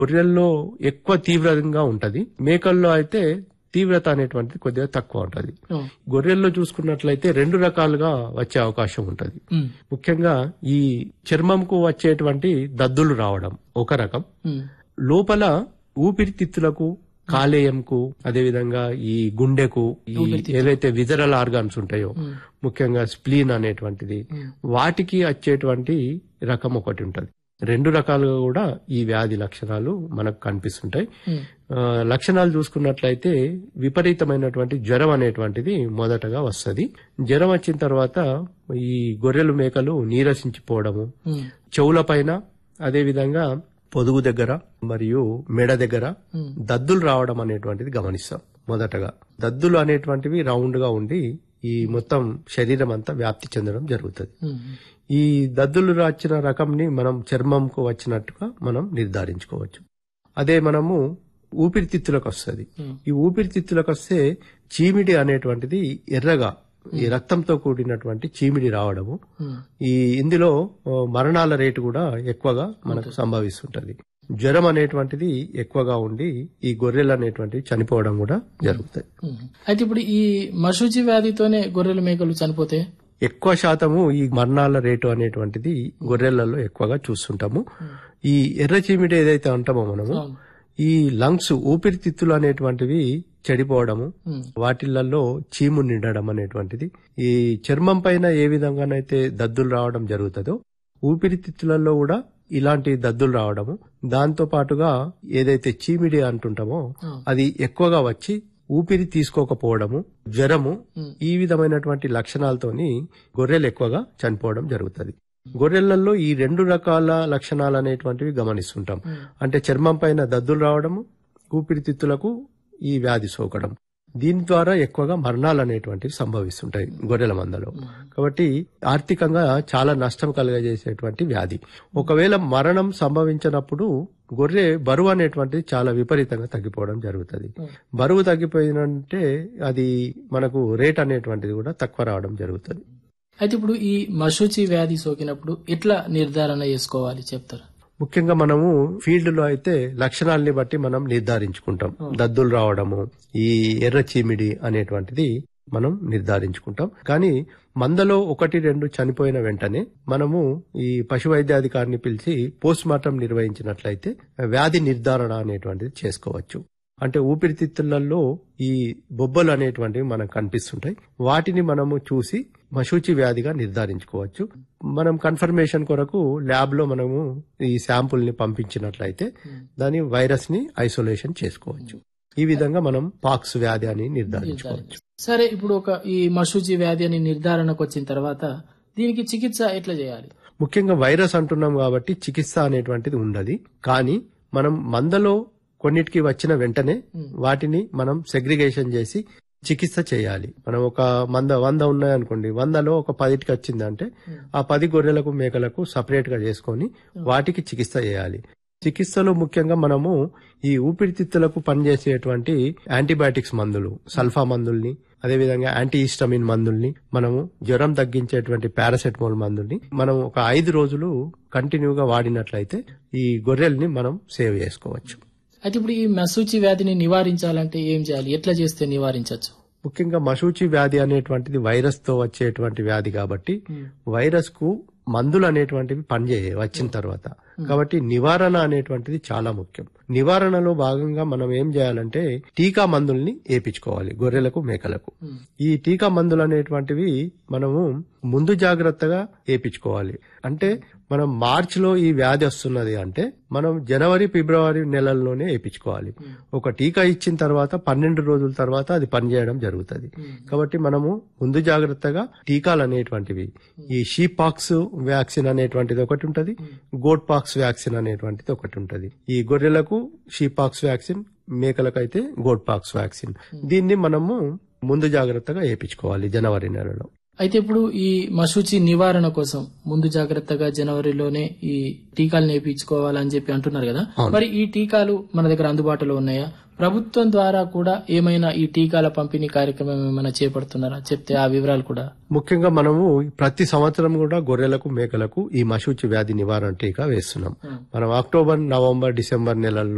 గొర్రెల్లో ఎక్కువ తీవ్రంగా ఉంటది మేకల్లో అయితే తీవ్రత అనేటువంటిది కొద్దిగా తక్కువ ఉంటది ఉమ్, గొర్రెల్లో చూసుకున్నట్లయితే రెండు రకాలుగా వచ్చే అవకాశం ఉంటది ఉమ్, ముఖ్యంగా ఈ చర్మంకు వచ్చేటువంటి దద్దులు రావడం ఒక రకం ఉమ్, లోపల ఊపిరితిత్తులకు కాలేయంకు అదేవిధంగా ఈ గుండెకు ఈ ఏవైతే విజరల్ ఆర్గాన్స్ ఉంటాయో ముఖ్యంగా స్ప్లీన్ అనేటువంటిది వాటికి వచ్చేటువంటి రకం ఒకటి ఉంటది రెండు రకాలుగా కూడా ఈ వ్యాధి లక్షణాలు మనకు కనిపిస్తుంటాయి ఉమ్, ఆ, లక్షణాలు చూసుకున్నట్లయితే విపరీతమైనటువంటి జ్వరం అనేటువంటిది మొదటగా వస్తది జ్వరం వచ్చిన తర్వాత ఈ గొర్రెలు మేకలు నీరసించిపోవడము ఉమ్, చెవుల పైన అదేవిధంగా పొదుగు దగ్గర మరియు మెడ దగ్గర ఉమ్, దద్దులు రావడం అనేటువంటిది గమనిస్తాం మొదటగా దద్దులు అనేటువంటివి రౌండ్ గా ఉండి ఈ మొత్తం శరీరం అంతా వ్యాప్తి చెందడం జరుగుతుంది ఉమ్, ఈ దద్దులు రాచిన రకంని మనం చర్మంకు వచ్చినట్టుగా మనం నిర్ధారించుకోవచ్చు అదే మనము ఊపిరితిత్తులకు వస్తుంది ఉమ్, ఈ ఊపిరితిత్తులకు వస్తే చీమిడి అనేటువంటిది ఎర్రగా ఈ రక్తంతో కూడినటువంటి చీమిడి రావడము ఉమ్, ఈ ఇందులో ఆ, మరణాల రేటు కూడా ఎక్కువగా మనకు సంభవిస్తుంటది జ్వరం అనేటువంటిది ఎక్కువగా ఉండి ఈ గొర్రెలు అనేటువంటివి చనిపోవడం కూడా జరుగుతాయి ఉమ్. అయితే ఇప్పుడు ఈ మశూచి వ్యాధితోనే గొర్రెలు మేకలు చనిపోతే ఎక్కువ శాతము ఈ మరణాల రేటు అనేటువంటిది గొర్రెలలో ఎక్కువగా చూస్తుంటాము ఈ ఎర్ర చీమిడి ఏదైతే అంటామో మనము అవును. ఈ లంగ్స్ ఊపిరితిత్తులు అనేటువంటివి చెడిపోవడము ఉమ్, వాటిలలో చీము నిండడం అనేటువంటిది ఈ చర్మం పైన ఏ విధంగానైతే దద్దులు రావడం జరుగుతుందో ఊపిరితిత్తులలో కూడా ఇలాంటి దద్దులు రావడము దాంతో పాటుగా ఏదైతే చీమిడి అంటుంటామో అవును. అది ఎక్కువగా వచ్చి ఊపిరి తీసుకోకపోవడము జ్వరము ఉమ్. ఈ విధమైనటువంటి లక్షణాలతోని గొర్రెలు ఎక్కువగా చనిపోవడం జరుగుతుంది గొర్రెలలో ఈ రెండు రకాల లక్షణాలు అనేటువంటివి గమనిస్తుంటాం ఉమ్, అంటే చర్మం పైన దద్దులు రావడము ఊపిరితిత్తులకు ఈ వ్యాధి సోకడం దీని ద్వారా ఎక్కువగా మరణాలు అనేటువంటివి సంభవిస్తుంటాయి గొర్రెల మందలో కాబట్టి ఆర్థికంగా చాలా నష్టం కలుగజేసేటువంటి వ్యాధి ఒకవేళ మరణం సంభవించినప్పుడు గొర్రె బరువు అనేటువంటిది చాలా విపరీతంగా తగ్గిపోవడం జరుగుతుంది బరువు తగ్గిపోయినంటే అది మనకు రేట్ అనేటువంటిది కూడా తక్కువ రావడం జరుగుతుంది అయితే ఇప్పుడు ఈ మశూచి వ్యాధి సోకినప్పుడు ఎట్లా నిర్ధారణ చేసుకోవాలి చెప్తారా ముఖ్యంగా మనము ఫీల్డ్ లో అయితే లక్షణాలని బట్టి మనం నిర్ధారించుకుంటాం దద్దులు రావడము ఈ ఎర్ర చీమిడి అనేటువంటిది మనం నిర్ధారించుకుంటాం కానీ మందలో ఒకటి రెండు చనిపోయిన వెంటనే మనము ఈ పశు వైద్యాధికారిని పిలిచి పోస్ట్ మార్టం నిర్వహించినట్లయితే వ్యాధి నిర్ధారణ అనేటువంటిది చేసుకోవచ్చు అంటే ఊపిరితిత్తులలో ఈ బొబ్బలు అనేటువంటివి మనకు కనిపిస్తుంటాయి వాటిని మనము చూసి మశూచి వ్యాధిగా నిర్ధారించుకోవచ్చు మనం కన్ఫర్మేషన్ కొరకు ల్యాబ్ లో మనము ఈ శాంపుల్ ని పంపించినట్లయితే దాని వైరస్ ని ఐసోలేషన్ చేసుకోవచ్చు ఈ విధంగా మనం పాక్స్ వ్యాధి అని నిర్ధారించుకోవచ్చు సరే ఇప్పుడు ఒక ఈ మశూచి వ్యాధి అని నిర్ధారణకు వచ్చిన తర్వాత దీనికి చికిత్స ఎట్లా చేయాలి ముఖ్యంగా వైరస్ అంటున్నాం కాబట్టి చికిత్స అనేటువంటిది ఉండదు కానీ మనం మందలో కొన్నిటికి వచ్చిన వెంటనే వాటిని మనం సెగ్రిగేషన్ చేసి చికిత్స చేయాలి మనం ఒక మంద వంద ఉన్నాయనుకోండి వందలో ఒక పదిటికి వచ్చిందంటే ఆ పది గొర్రెలకు మేకలకు సపరేట్ గా చేసుకొని వాటికి చికిత్స చేయాలి చికిత్సలో ముఖ్యంగా మనము ఈ ఊపిరితిత్తులకు పనిచేసేటువంటి యాంటీబయాటిక్స్ మందులు సల్ఫా మందుల్ని అదేవిధంగా యాంటీ హిస్టమిన్ మందుల్ని మనము జ్వరం తగ్గించేటువంటి పారాసెటమాల్ మందుల్ని మనం ఒక ఐదు రోజులు కంటిన్యూగా వాడినట్లయితే ఈ గొర్రెల్ని మనం సేవ్ చేసుకోవచ్చు అయితే ఇప్పుడు ఈ మశూచి వ్యాధిని నివారించాలంటే ఏం చేయాలి ఎట్లా చేస్తే నివారించవచ్చు ముఖ్యంగా మశూచి వ్యాధి అనేటువంటిది వైరస్ తో వచ్చేటువంటి వ్యాధి కాబట్టి వైరస్ కు మందులు అనేటువంటివి పనిచేయ వచ్చిన తర్వాత కాబట్టి నివారణ అనేటువంటిది చాలా ముఖ్యం నివారణలో భాగంగా మనం ఏం చేయాలంటే టీకా మందుల్ని వేపించుకోవాలి గొర్రెలకు మేకలకు ఈ టీకా మందులు అనేటువంటివి మనము ముందు జాగ్రత్తగా వేపించుకోవాలి అంటే మనం మార్చ్ లో ఈ వ్యాధి వస్తున్నది అంటే మనం జనవరి ఫిబ్రవరి నెలల్లోనే వేయించుకోవాలి ఒక టీకా ఇచ్చిన తర్వాత పన్నెండు రోజుల తర్వాత అది పనిచేయడం జరుగుతుంది కాబట్టి మనము ముందు జాగ్రత్తగా టీకాలు అనేటువంటివి ఈ షీపాక్స్ వ్యాక్సిన్ అనేటువంటిది ఒకటి ఉంటది గోట్ పాక్స్ వ్యాక్సిన్ అనేటువంటిది ఒకటి ఉంటది ఈ గొర్రెలకు షీపాక్స్ వ్యాక్సిన్ మేకలకైతే గోట్ పాక్స్ వ్యాక్సిన్ దీన్ని మనము ముందు జాగ్రత్తగా వేయించుకోవాలి జనవరి నెలలో అయితే ఇప్పుడు ఈ మశూచి నివారణ కోసం ముందు జాగ్రత్తగా జనవరిలోనే ఈ టీకాలు నేర్పించుకోవాలని చెప్పి అంటున్నారు కదా మరి ఈ టీకాలు మన దగ్గర అందుబాటులో ఉన్నాయా ప్రభుత్వం ద్వారా కూడా ఏమైనా ఈ టీకాల పంపిణీ కార్యక్రమం ఏమైనా చేపడుతున్నారా చెప్తే ఆ వివరాలు కూడా ముఖ్యంగా మనము ప్రతి సంవత్సరం కూడా గొర్రెలకు మేకలకు ఈ మశూచి వ్యాధి నివారణ టీకా వేస్తున్నాం మనం అక్టోబర్ నవంబర్ డిసెంబర్ నెలల్లో